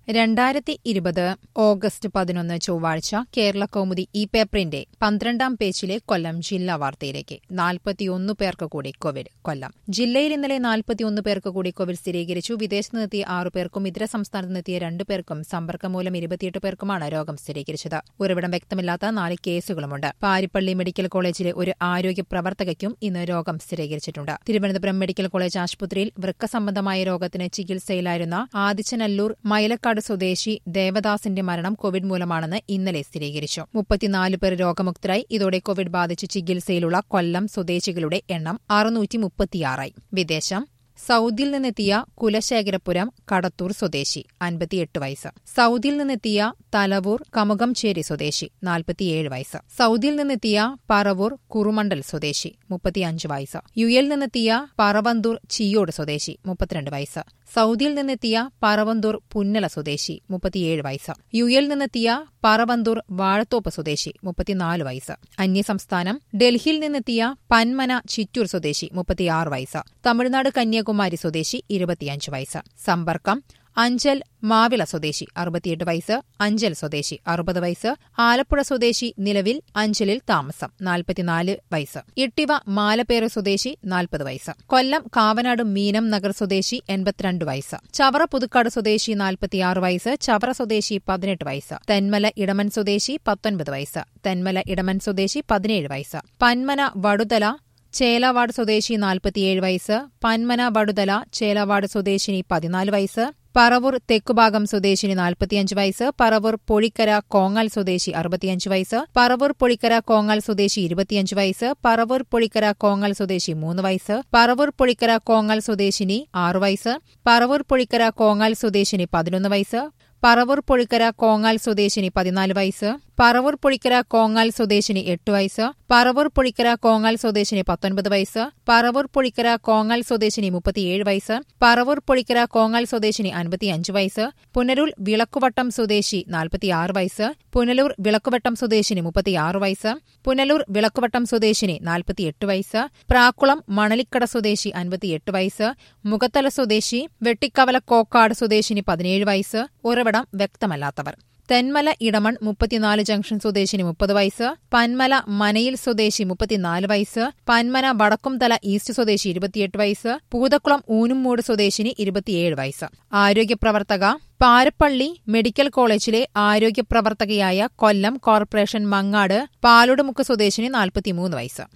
രണ്ടായിരത്തി ഇരുപത് ഓഗസ്റ്റ് പതിനൊന്ന് ചൊവ്വാഴ്ച കേരള കൗമുദി ഈ പേപ്പറിന്റെ പന്ത്രണ്ടാം പേജിലെ കൊല്ലം ജില്ലാ വാർത്തയിലേക്ക് നാൽപ്പത്തിയൊന്ന് പേർക്ക് കൂടി കോവിഡ് കൊല്ലം ജില്ലയിൽ ഇന്നലെ നാൽപ്പത്തിയൊന്ന് പേർക്ക് കൂടി കോവിഡ് സ്ഥിരീകരിച്ചു വിദേശത്ത് നിന്നെത്തിയ ആറു പേർക്കും ഇതര സംസ്ഥാനത്ത് നിന്നെത്തിയ രണ്ടു പേർക്കും സമ്പർക്കം മൂലം ഇരുപത്തിയെട്ട് പേർക്കുമാണ് രോഗം സ്ഥിരീകരിച്ചത് ഉറവിടം വ്യക്തമില്ലാത്ത നാല് കേസുകളുമുണ്ട് പാരിപ്പള്ളി മെഡിക്കൽ കോളേജിലെ ഒരു ആരോഗ്യ പ്രവർത്തകയ്ക്കും ഇന്ന് രോഗം സ്ഥിരീകരിച്ചിട്ടുണ്ട് തിരുവനന്തപുരം മെഡിക്കൽ കോളേജ് ആശുപത്രിയിൽ വൃക്ക സംബന്ധമായ രോഗത്തിന് ചികിത്സയിലായിരുന്ന ആദിച്ചനല്ലൂർ മൈലക്കാട് സ്വദേശി ദേവദാസിന്റെ മരണം കോവിഡ് മൂലമാണെന്ന് ഇന്നലെ സ്ഥിരീകരിച്ചു മുപ്പത്തിനാല് പേർ രോഗമുക്തരായി ഇതോടെ കോവിഡ് ബാധിച്ച് ചികിത്സയിലുള്ള കൊല്ലം സ്വദേശികളുടെ എണ്ണം അറുന്നൂറ്റി മുപ്പത്തിയാറായി വിദേശം സൌദിയിൽ നിന്നെത്തിയ കുലശേഖരപുരം കടത്തൂർ സ്വദേശി അൻപത്തിയെട്ട് വയസ്സ് സൌദിയിൽ നിന്നെത്തിയ തലവൂർ കമുകംചേരി സ്വദേശി നാൽപ്പത്തിയേഴ് വയസ്സ് സൌദിയിൽ നിന്നെത്തിയ പറവൂർ കുറുമണ്ടൽ സ്വദേശി മുപ്പത്തിയഞ്ച് വയസ്സ് യു എൽ നിന്നെത്തിയ പറവന്തൂർ ചിയോട് സ്വദേശി മുപ്പത്തിരണ്ട് വയസ്സ് സൌദിയിൽ നിന്നെത്തിയ പറവന്തൂർ പുന്നല സ്വദേശി മുപ്പത്തിയേഴ് വയസ്സ് യു എൽ നിന്നെത്തിയ പറവന്തൂർ വാഴത്തോപ്പ് സ്വദേശി മുപ്പത്തിനാല് വയസ്സ് അന്യസംസ്ഥാനം ഡൽഹിയിൽ നിന്നെത്തിയ പന്മന ചിറ്റൂർ സ്വദേശി മുപ്പത്തിയാറ് വയസ്സ് തമിഴ്നാട് കന്യാകുമാരി സ്വദേശി ഇരുപത്തിയഞ്ച് വയസ്സ് സമ്പർക്കം അഞ്ചൽ മാവിള സ്വദേശി അറുപത്തിയെട്ട് വയസ്സ് അഞ്ചൽ സ്വദേശി അറുപത് വയസ്സ് ആലപ്പുഴ സ്വദേശി നിലവിൽ അഞ്ചലിൽ താമസം നാൽപ്പത്തിനാല് വയസ്സ് ഇട്ടിവ മാലപ്പേറ് സ്വദേശി നാൽപ്പത് വയസ്സ് കൊല്ലം കാവനാട് മീനം നഗർ സ്വദേശി എൺപത്തിരണ്ട് വയസ്സ് ചവറ പുതുക്കാട് സ്വദേശി നാൽപ്പത്തിയാറ് വയസ്സ് ചവറ സ്വദേശി പതിനെട്ട് വയസ്സ് തെന്മല ഇടമൻ സ്വദേശി പത്തൊൻപത് വയസ്സ് തെന്മല ഇടമൻ സ്വദേശി പതിനേഴ് വയസ്സ് പന്മന വടുതല ചേലവാട് സ്വദേശി നാൽപ്പത്തിയേഴ് വയസ്സ് പന്മന വടുതല ചേലവാട് സ്വദേശിനി പതിനാല് വയസ്സ് പറവൂർ തെക്കുഭാഗം സ്വദേശിനി നാൽപ്പത്തിയഞ്ച് വയസ്സ് പറവൂർ പൊഴിക്കര കോങ്ങൽ സ്വദേശി അറുപത്തിയഞ്ച് വയസ്സ് പറവൂർ പൊഴിക്കര കോങ്ങൽ സ്വദേശി ഇരുപത്തിയഞ്ച് വയസ്സ് പറവൂർ പൊഴിക്കര കോങ്ങൽ സ്വദേശി മൂന്ന് വയസ്സ് പറവൂർ പൊഴിക്കര കോങ്ങൽ സ്വദേശിനി ആറ് വയസ്സ് പറവൂർ പൊഴിക്കര കോങ്ങൽ സ്വദേശിനി പതിനൊന്ന് വയസ്സ് പറവൂർ പൊഴിക്കര കോങ്ങാൽ സ്വദേശിനി പതിനാല് വയസ്സ് പറവൂർ പൊഴിക്കര കോങ്ങാൽ സ്വദേശിനി എട്ട് വയസ്സ് പറവൂർ പൊഴിക്കര കോങ്ങാൽ സ്വദേശിനി പത്തൊൻപത് വയസ്സ് പറവൂർ പൊഴിക്കര കോങ്ങാൽ സ്വദേശിനി മുപ്പത്തിയേഴ് വയസ്സ് പറവൂർ പൊഴിക്കര കോങ്ങാൽ സ്വദേശിനി അൻപത്തിയഞ്ച് വയസ്സ് പുനരൂർ വിളക്കുവട്ടം സ്വദേശി നാൽപ്പത്തിയാറ് വയസ്സ് പുനലൂർ വിളക്കുവട്ടം സ്വദേശിനി മുപ്പത്തിയാറ് വയസ്സ് പുനലൂർ വിളക്കുവട്ടം സ്വദേശിനി നാൽപ്പത്തിയെട്ട് വയസ്സ് പ്രാക്കുളം മണലിക്കട സ്വദേശി അൻപത്തിയെട്ട് വയസ്സ് മുഖത്തല സ്വദേശി വെട്ടിക്കവല കോക്കാട് സ്വദേശിനി പതിനേഴ് വയസ്സ് ഉറവിടം വ്യക്തമല്ലാത്തവർ തെന്മല ഇടമൺ മുപ്പത്തിനാല് ജംഗ്ഷൻ സ്വദേശിനി മുപ്പത് വയസ്സ് പന്മല മനയിൽ സ്വദേശി മുപ്പത്തിനാല് വയസ്സ് പന്മന വടക്കുംതല ഈസ്റ്റ് സ്വദേശി ഇരുപത്തിയെട്ട് വയസ്സ് പൂതക്കുളം ഊനുംമൂട് സ്വദേശിനി ഇരുപത്തിയേഴ് വയസ്സ് ആരോഗ്യപ്രവർത്തക പാരപ്പള്ളി മെഡിക്കൽ കോളേജിലെ ആരോഗ്യപ്രവർത്തകയായ കൊല്ലം കോർപ്പറേഷൻ മങ്ങാട് പാലോടുമുക്ക് സ്വദേശിനി നാൽപ്പത്തിമൂന്ന് വയസ്സ്